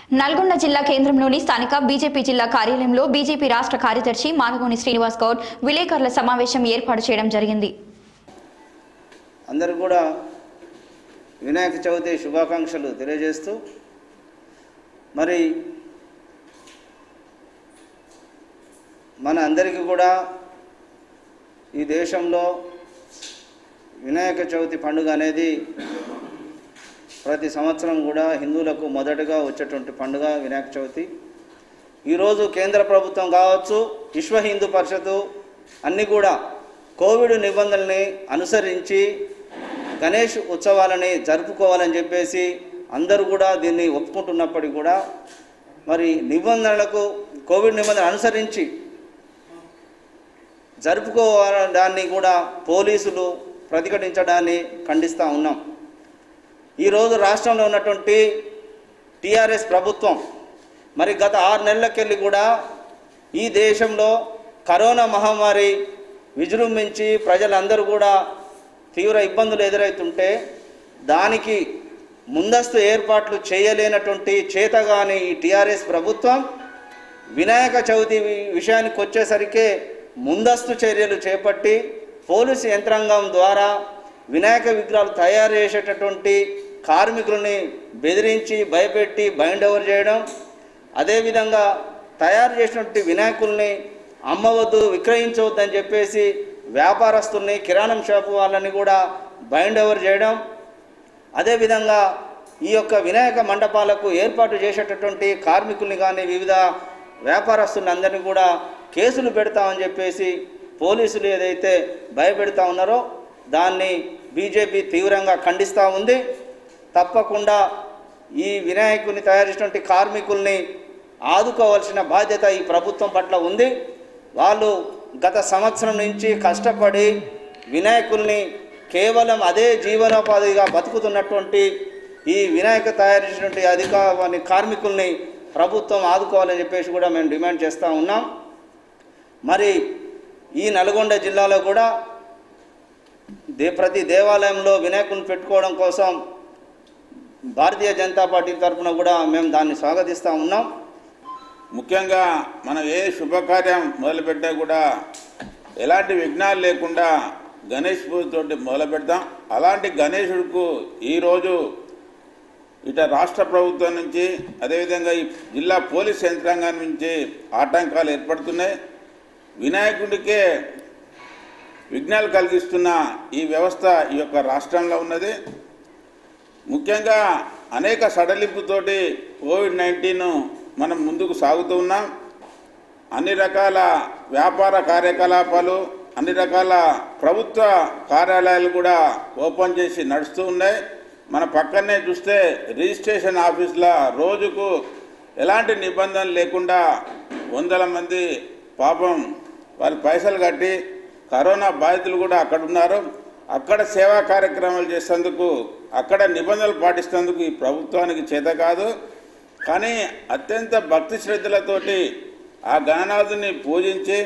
నల్గొండ జిల్లా కేంద్రంలోని స్థానిక బీజేపీ జిల్లా కార్యాలయంలో బీజేపీ రాష్ట్ర కార్యదర్శి మానగోని శ్రీనివాస్ గౌడ్ విలేకరుల సమావేశం ఏర్పాటు చేయడం జరిగింది అందరూ కూడా వినాయక చవితి శుభాకాంక్షలు తెలియజేస్తూ మరి మన అందరికీ కూడా ఈ దేశంలో వినాయక చవితి పండుగ అనేది ప్రతి సంవత్సరం కూడా హిందువులకు మొదటగా వచ్చేటువంటి పండుగ వినాయక చవితి ఈరోజు కేంద్ర ప్రభుత్వం కావచ్చు విశ్వ హిందూ పరిషత్తు అన్నీ కూడా కోవిడ్ నిబంధనల్ని అనుసరించి గణేష్ ఉత్సవాలని జరుపుకోవాలని చెప్పేసి అందరూ కూడా దీన్ని ఒప్పుకుంటున్నప్పటికీ కూడా మరి నిబంధనలకు కోవిడ్ నిబంధనలు అనుసరించి జరుపుకోవడాన్ని కూడా పోలీసులు ప్రతిఘటించడాన్ని ఖండిస్తూ ఉన్నాం ఈరోజు రాష్ట్రంలో ఉన్నటువంటి టీఆర్ఎస్ ప్రభుత్వం మరి గత ఆరు నెలలకెళ్ళి కూడా ఈ దేశంలో కరోనా మహమ్మారి విజృంభించి ప్రజలందరూ కూడా తీవ్ర ఇబ్బందులు ఎదురవుతుంటే దానికి ముందస్తు ఏర్పాట్లు చేయలేనటువంటి చేతగాని ఈ టీఆర్ఎస్ ప్రభుత్వం వినాయక చవితి వి- విషయానికి వచ్చేసరికి ముందస్తు చర్యలు చేపట్టి పోలీసు యంత్రాంగం ద్వారా వినాయక విగ్రహాలు తయారు చేసేటటువంటి కార్మికులని బెదిరించి భయపెట్టి బైండ్ ఓవర్ చేయడం అదేవిధంగా తయారు చేసినటువంటి వినాయకుల్ని అమ్మవద్దు విక్రయించవద్దని చెప్పేసి వ్యాపారస్తుల్ని కిరాణం షాపు వాళ్ళని కూడా బైండ్ ఓవర్ చేయడం అదేవిధంగా ఈ యొక్క వినాయక మండపాలకు ఏర్పాటు చేసేటటువంటి కార్మికుల్ని కానీ వివిధ వ్యాపారస్తుల్ని అందరినీ కూడా కేసులు పెడతామని చెప్పేసి పోలీసులు ఏదైతే భయపెడతా ఉన్నారో దాన్ని బీజేపీ తీవ్రంగా ఖండిస్తూ ఉంది తప్పకుండా ఈ వినాయకుని తయారు చేసినటువంటి కార్మికుల్ని ఆదుకోవాల్సిన బాధ్యత ఈ ప్రభుత్వం పట్ల ఉంది వాళ్ళు గత సంవత్సరం నుంచి కష్టపడి వినాయకుల్ని కేవలం అదే జీవనోపాధిగా బతుకుతున్నటువంటి ఈ వినాయక తయారు చేసినటువంటి అధికారి కార్మికుల్ని ప్రభుత్వం ఆదుకోవాలని చెప్పేసి కూడా మేము డిమాండ్ చేస్తూ ఉన్నాం మరి ఈ నల్గొండ జిల్లాలో కూడా దే ప్రతి దేవాలయంలో వినాయకుని పెట్టుకోవడం కోసం భారతీయ జనతా పార్టీ తరఫున కూడా మేము దాన్ని స్వాగతిస్తూ ఉన్నాం ముఖ్యంగా మనం ఏ శుభకార్యం మొదలుపెట్టా కూడా ఎలాంటి విఘ్నాలు లేకుండా గణేష్ పూజతోటి మొదలు పెడతాం అలాంటి గణేశుడికు ఈరోజు ఇట రాష్ట్ర ప్రభుత్వం నుంచి అదేవిధంగా ఈ జిల్లా పోలీస్ యంత్రాంగం నుంచి ఆటంకాలు ఏర్పడుతున్నాయి వినాయకుడికే విఘ్నాలు కలిగిస్తున్న ఈ వ్యవస్థ ఈ యొక్క రాష్ట్రంలో ఉన్నది ముఖ్యంగా అనేక సడలింపుతోటి కోవిడ్ నైన్టీన్ మనం ముందుకు సాగుతూ ఉన్నాం అన్ని రకాల వ్యాపార కార్యకలాపాలు అన్ని రకాల ప్రభుత్వ కార్యాలయాలు కూడా ఓపెన్ చేసి నడుస్తూ ఉన్నాయి మన పక్కనే చూస్తే రిజిస్ట్రేషన్ ఆఫీసుల రోజుకు ఎలాంటి నిబంధనలు లేకుండా వందల మంది పాపం వాళ్ళు పైసలు కట్టి కరోనా బాధితులు కూడా అక్కడ ఉన్నారు అక్కడ సేవా కార్యక్రమాలు చేసేందుకు అక్కడ నిబంధనలు పాటిస్తేందుకు ఈ ప్రభుత్వానికి చేత కాదు కానీ అత్యంత భక్తి శ్రద్ధలతోటి ఆ గణనాథుని పూజించి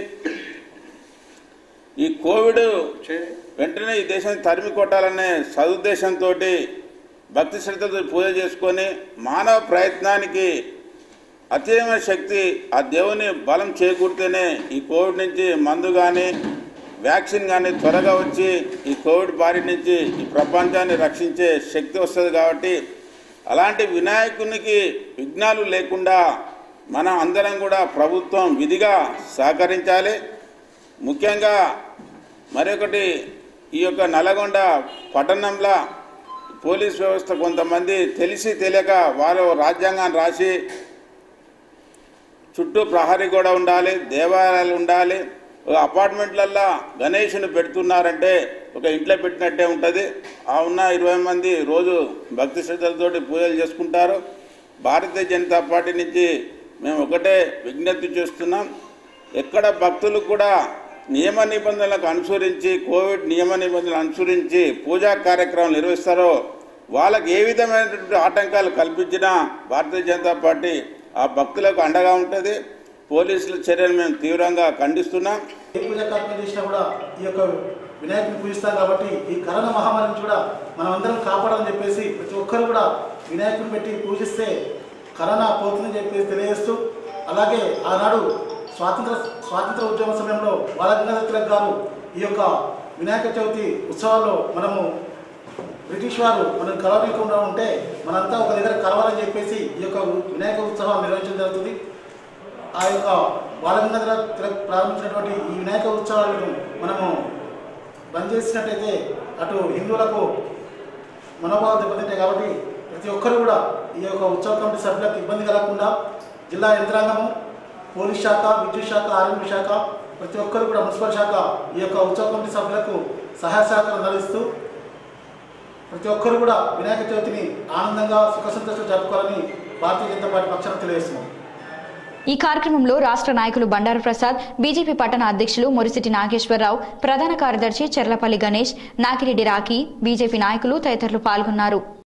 ఈ కోవిడ్ వెంటనే ఈ దేశాన్ని తరిమి కొట్టాలనే సదుద్దేశంతో భక్తి శ్రద్ధతో పూజ చేసుకొని మానవ ప్రయత్నానికి అత్యమైన శక్తి ఆ దేవుని బలం చేకూరితేనే ఈ కోవిడ్ నుంచి మందు కానీ వ్యాక్సిన్ కానీ త్వరగా వచ్చి ఈ కోవిడ్ బారి నుంచి ఈ ప్రపంచాన్ని రక్షించే శక్తి వస్తుంది కాబట్టి అలాంటి వినాయకునికి విఘ్నాలు లేకుండా మనం అందరం కూడా ప్రభుత్వం విధిగా సహకరించాలి ముఖ్యంగా మరొకటి ఈ యొక్క నల్గొండ పట్టణంలో పోలీస్ వ్యవస్థ కొంతమంది తెలిసి తెలియక వారు రాజ్యాంగాన్ని రాసి చుట్టూ ప్రహరీ గోడ ఉండాలి దేవాలయాలు ఉండాలి ఒక అపార్ట్మెంట్లల్లో గణేషుని పెడుతున్నారంటే ఒక ఇంట్లో పెట్టినట్టే ఉంటుంది ఆ ఉన్న ఇరవై మంది రోజు భక్తి శ్రద్ధలతోటి పూజలు చేసుకుంటారు భారతీయ జనతా పార్టీ నుంచి మేము ఒకటే విజ్ఞప్తి చేస్తున్నాం ఎక్కడ భక్తులు కూడా నియమ నిబంధనలకు అనుసరించి కోవిడ్ నియమ నిబంధనలు అనుసరించి పూజా కార్యక్రమాలు నిర్వహిస్తారో వాళ్ళకి ఏ విధమైనటువంటి ఆటంకాలు కల్పించినా భారతీయ జనతా పార్టీ ఆ భక్తులకు అండగా ఉంటుంది పోలీసుల చర్యలు మేము తీవ్రంగా ఖండిస్తున్నాం ఏ పూజా కార్యక్రమం చేసినా కూడా ఈ యొక్క వినాయకుని పూజిస్తాం కాబట్టి ఈ కరోనా మహమ్మారి నుంచి కూడా మనం అందరం కాపాడాలని చెప్పేసి ప్రతి ఒక్కరు కూడా వినాయకుని పెట్టి పూజిస్తే కరోనా పోతుందని చెప్పేసి తెలియజేస్తూ అలాగే ఆనాడు స్వాతంత్ర స్వాతంత్ర ఉద్యమ సమయంలో బాలగంగాధర తిలక్ గారు ఈ యొక్క వినాయక చవితి ఉత్సవాల్లో మనము బ్రిటిష్ వారు మనం కలవనీయకుండా ఉంటే మనంతా ఒక దగ్గర కలవాలని చెప్పేసి ఈ యొక్క వినాయక ఉత్సవాలు నిర్వహించడం జరుగుతుంది ఆ యొక్క బాలగంగాధర తిలక్ ప్రారంభించినటువంటి ఈ వినాయక ఉత్సవాలను మనము బంద్ చేసినట్టయితే అటు హిందువులకు మనోభావాలు దెబ్బతింటాయి కాబట్టి ప్రతి ఒక్కరు కూడా ఈ యొక్క ఉత్సవ కమిటీ సభ్యులకు ఇబ్బంది కలగకుండా జిల్లా యంత్రాంగము పోలీస్ శాఖ విద్యుత్ శాఖ ఆరోగ్య శాఖ ప్రతి ఒక్కరు కూడా మున్సిపల్ శాఖ ఈ యొక్క ఉత్సవ కమిటీ సభ్యులకు సహాయ సహకారం అందిస్తూ ప్రతి ఒక్కరు కూడా వినాయక చవితిని ఆనందంగా సుఖ సంతోషంగా జరుపుకోవాలని భారతీయ జనతా పార్టీ పక్షాన తెలియజేస్తున్నాం ఈ కార్యక్రమంలో రాష్ట్ర నాయకులు బండారు ప్రసాద్ బీజేపీ పట్టణ అధ్యక్షులు మురిసిటి నాగేశ్వరరావు ప్రధాన కార్యదర్శి చెర్లపల్లి గణేష్ నాకిరెడ్డి రాఖీ బీజేపీ నాయకులు తదితరులు పాల్గొన్నారు